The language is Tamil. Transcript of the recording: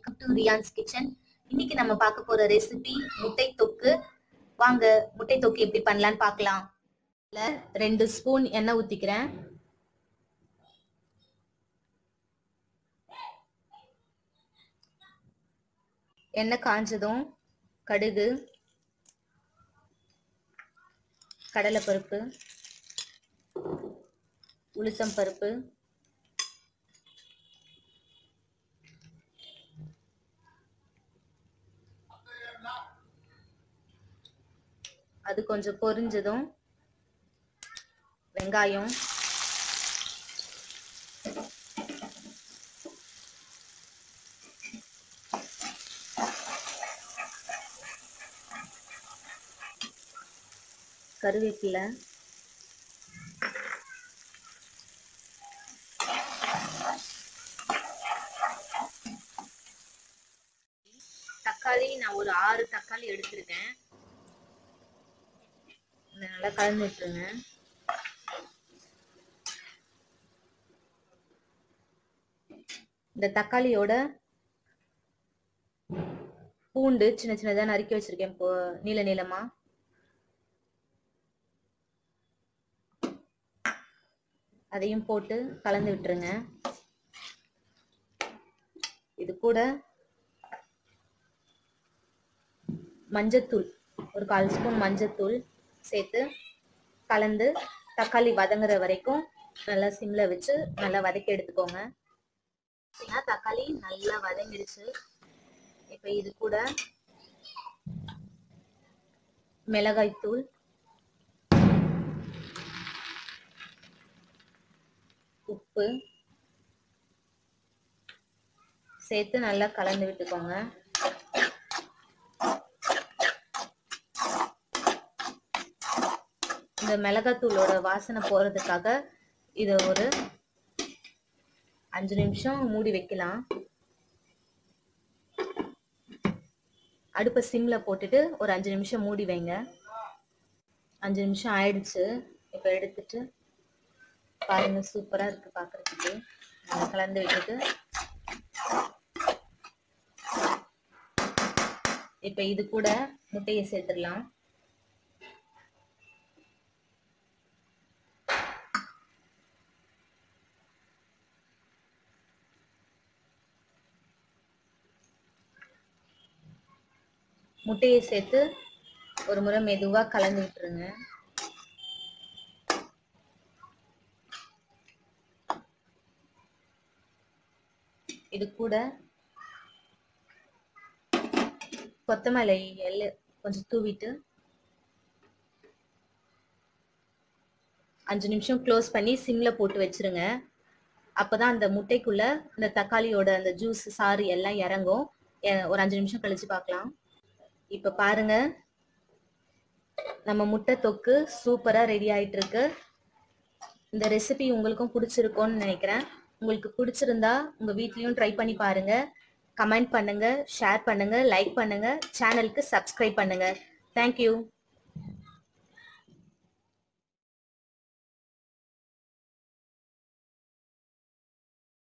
வெல்கம் டு ரியான்ஸ் கிச்சன் இன்னைக்கு நம்ம பார்க்க போற ரெசிபி முட்டை தொக்கு வாங்க முட்டை தொக்கு எப்படி பண்ணலாம்னு பார்க்கலாம் இதுல ரெண்டு ஸ்பூன் எண்ணெய் ஊத்திக்கிறேன் எண்ணெய் காஞ்சதும் கடுகு கடலைப்பருப்பு உளுத்தம் பருப்பு அது கொஞ்சம் பொரிஞ்சதும் வெங்காயம் கருவேப்பிலை தக்காளி நான் ஒரு ஆறு தக்காளி எடுத்திருக்கேன் இதை நல்லா கலந்து விட்டுருங்க இந்த தக்காளியோட பூண்டு சின்ன சின்னதா நறுக்கி வச்சிருக்கேன் இப்போ நீள நீளமா அதையும் போட்டு கலந்து விட்டுருங்க இது கூட மஞ்சத்தூள் ஒரு கால் ஸ்பூன் மஞ்சத்தூள் சேர்த்து கலந்து தக்காளி வதங்குற வரைக்கும் நல்லா சிம்ல வச்சு நல்லா வதக்கி எடுத்துக்கோங்க தக்காளி நல்லா வதங்கிடுச்சு இப்ப இது கூட மிளகாய் தூள் உப்பு சேர்த்து நல்லா கலந்து விட்டுக்கோங்க இந்த மிளகாத்தூளோட வாசனை போறதுக்காக இதை ஒரு அஞ்சு நிமிஷம் மூடி வைக்கலாம் அடுப்பை சிம்ல போட்டுட்டு ஒரு அஞ்சு நிமிஷம் மூடி வைங்க அஞ்சு நிமிஷம் ஆயிடுச்சு இப்போ எடுத்துட்டு பாருங்க சூப்பரா இருக்கு பாக்குறதுக்கு நல்லா கலந்து விட்டுட்டு இப்ப இது கூட முட்டையை சேர்த்துடலாம் முட்டையை சேர்த்து ஒரு முறை மெதுவா கலந்து விட்டுருங்க இது கூட கொத்தமல்லி எள்ளு கொஞ்சம் தூவிட்டு அஞ்சு நிமிஷம் க்ளோஸ் பண்ணி சிம்ல போட்டு வச்சிருங்க அப்பதான் அந்த முட்டைக்குள்ள இந்த தக்காளியோட அந்த ஜூஸ் சாறு எல்லாம் இறங்கும் ஒரு அஞ்சு நிமிஷம் கழிச்சு பார்க்கலாம் இப்ப பாருங்க நம்ம முட்டை தொக்கு சூப்பரா ரெடி ஆயிட்டு இருக்கு இந்த ரெசிபி உங்களுக்கும் பிடிச்சிருக்கும்னு நினைக்கிறேன் உங்களுக்கு பிடிச்சிருந்தா உங்க வீட்லயும் ட்ரை பண்ணி பாருங்க கமெண்ட் பண்ணுங்க ஷேர் பண்ணுங்க லைக் பண்ணுங்க சேனலுக்கு சப்ஸ்கிரைப் பண்ணுங்க தேங்க்யூ